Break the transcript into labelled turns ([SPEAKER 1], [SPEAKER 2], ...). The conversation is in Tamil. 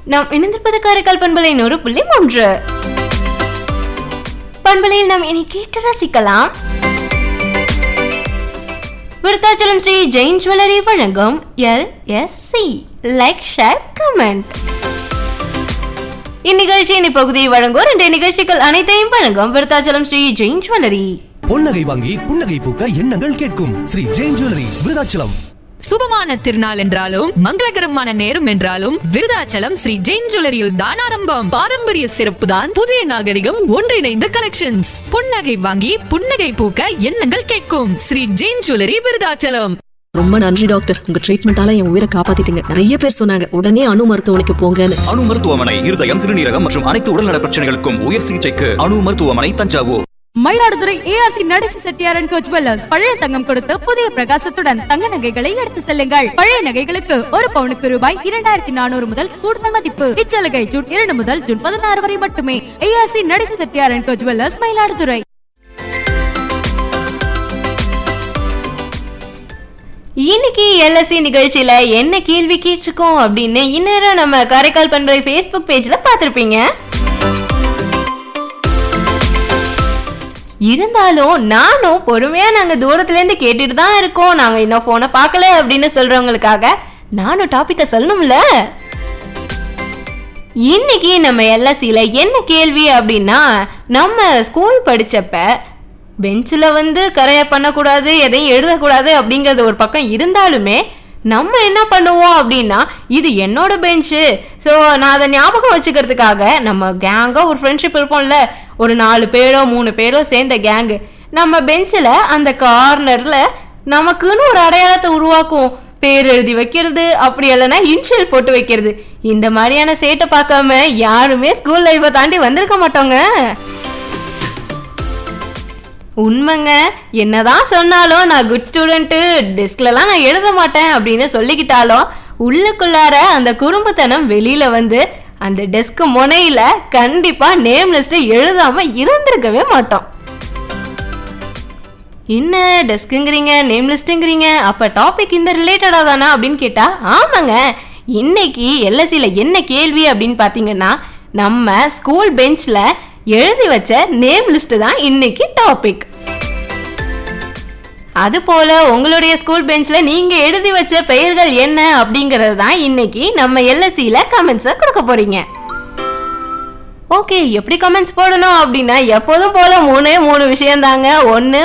[SPEAKER 1] நாம் இணைந்திருப்பது காரைக்கால் பண்பலை நூறு புள்ளி மூன்று பண்பலையில் நாம் இனி கேட்டு ரசிக்கலாம் விருத்தாச்சலம் ஸ்ரீ ஜெயின் ஜுவல்லரி வழங்கும் L S C like share comment இந்நிகழ்ச்சியின் இப்பகுதியை வழங்கும் ரெண்டு நிகழ்ச்சிகள் அனைத்தையும் வழங்கும் விருத்தாச்சலம் ஸ்ரீ ஜெயின் ஜுவல்லரி
[SPEAKER 2] பொன்னகை வாங்கி புன்னகை பூக்க எண்ணங்கள் கேட்கும் ஸ்ரீ ஜெயின் ஜுவல்லரி விருதாச்சலம்
[SPEAKER 3] சுபமான திருநாள் என்றாலும் மங்களகரமான நேரம் என்றாலும் விருதாச்சலம் ஸ்ரீ ஜெயின் ஜுவல்லரியில் தான் ஆரம்பம்
[SPEAKER 4] பாரம்பரிய சிறப்பு தான் புதிய நாகரிகம் ஒன்றிணைந்த கலெக்ஷன்ஸ்
[SPEAKER 3] புன்னகை வாங்கி புன்னகை பூக்க எண்ணங்கள் கேட்கும்
[SPEAKER 4] ஸ்ரீ ஜெயின் ஜுவல்லரி விருதாச்சலம் ரொம்ப நன்றி டாக்டர் உங்க ட்ரீட்மெண்டால என் உயிரை காப்பாத்திட்டீங்க நிறைய பேர் சொன்னாங்க உடனே அணு மருத்துவமனைக்கு போங்கன்னு
[SPEAKER 5] அணு மருத்துவமனை இருதயம் சிறுநீரகம் மற்றும் அனைத்து உடல்நல பிரச்சனைகளுக்கும் உயர் சிகிச்சைக்கு அணு மருத்துவமனை Thanjavur
[SPEAKER 6] Mayiladuthurai A R C Natesi Chettiar and co jewellers பழைய தங்கம் கொடுத்து புதிய பிரகாசத்துடன் தங்க நகைகளை எடுத்து செல்லுங்கள் பழைய நகைகளுக்கு ஒரு பவுனுக்கு ரூபாய் இரண்டாயிரத்தி நானூறு முதல் கூடுதல் மதிப்பு இச்சலுகை ஜூன் இரண்டு முதல் ஜூன் பதினாறு வரை மட்டுமே A R C Natesi Chettiar and co jewellers Mayiladuthurai
[SPEAKER 1] இன்னைக்கு எல்எஸ்சி நிகழ்ச்சியில என்ன கேள்வி கேட்டிருக்கோம் அப்படின்னு இந்நேரம் நம்ம காரைக்கால் பண்பலை ஃபேஸ்புக் பேஜ்ல பார்த்திருப்பீங்க இருந்தாலும் நானும் பொறுமையா நாங்க தூரத்துல இருந்து கேட்டுட்டு தான் இருக்கோம் நாங்க இன்னும் போனை பார்க்கல அப்படின்னு சொல்றவங்களுக்காக நானும் டாபிக்க சொல்லணும்ல இன்னைக்கு நம்ம எல்எஸ்சியில என்ன கேள்வி அப்படின்னா நம்ம ஸ்கூல் படிச்சப்ப பெஞ்சில் வந்து கரைய பண்ணக்கூடாது எதையும் எழுதக்கூடாது அப்படிங்கிறது ஒரு பக்கம் இருந்தாலுமே நம்ம என்ன பண்ணுவோம் அப்படின்னா இது என்னோட பெஞ்சு ஸோ நான் அதை ஞாபகம் வச்சுக்கிறதுக்காக நம்ம கேங்காக ஒரு ஃப்ரெண்ட்ஷிப் இருப்போம்ல ஒரு நாலு பேரோ மூணு பேரோ சேர்ந்த கேங்கு நம்ம பெஞ்சில் அந்த கார்னரில் நமக்குன்னு ஒரு அடையாளத்தை உருவாக்குவோம் பேர் எழுதி வைக்கிறது அப்படி இல்லைன்னா இன்ஷியல் போட்டு வைக்கிறது இந்த மாதிரியான சேட்டை பார்க்காம யாருமே ஸ்கூல் லைஃப்பை தாண்டி வந்திருக்க மாட்டோங்க உண்மைங்க என்னதான் சொன்னாலும் நான் குட் ஸ்டூடெண்ட்டு டெஸ்க்லலாம் நான் எழுத மாட்டேன் அப்படின்னு சொல்லிக்கிட்டாலும் உள்ளுக்குள்ளார அந்த குறும்புத்தனம் வெளியில வந்து அந்த டெஸ்க் முனையில கண்டிப்பா நேம் லிஸ்ட் எழுதாம இருந்திருக்கவே மாட்டோம் என்ன டெஸ்க்குங்கிறீங்க நேம் லிஸ்ட்டுங்கிறீங்க அப்போ டாபிக் இந்த ரிலேட்டடாக தானே அப்படின்னு கேட்டால் ஆமாங்க இன்னைக்கு எல்எஸ்சியில் என்ன கேள்வி அப்படின்னு பார்த்தீங்கன்னா நம்ம ஸ்கூல் பெஞ்சில் எழுதி வச்ச நேம் லிஸ்ட்டு தான் இன்னைக்கு டாபிக் அது போல உங்களுடைய ஸ்கூல் பெஞ்சில் நீங்கள் எழுதி வச்ச பெயர்கள் என்ன அப்படிங்கிறது தான் இன்னைக்கு நம்ம எல்எஸ்சியில் கமெண்ட்ஸை கொடுக்க போறீங்க ஓகே எப்படி கமெண்ட்ஸ் போடணும் அப்படின்னா எப்போதும் போல மூணே மூணு விஷயம் தாங்க ஒன்று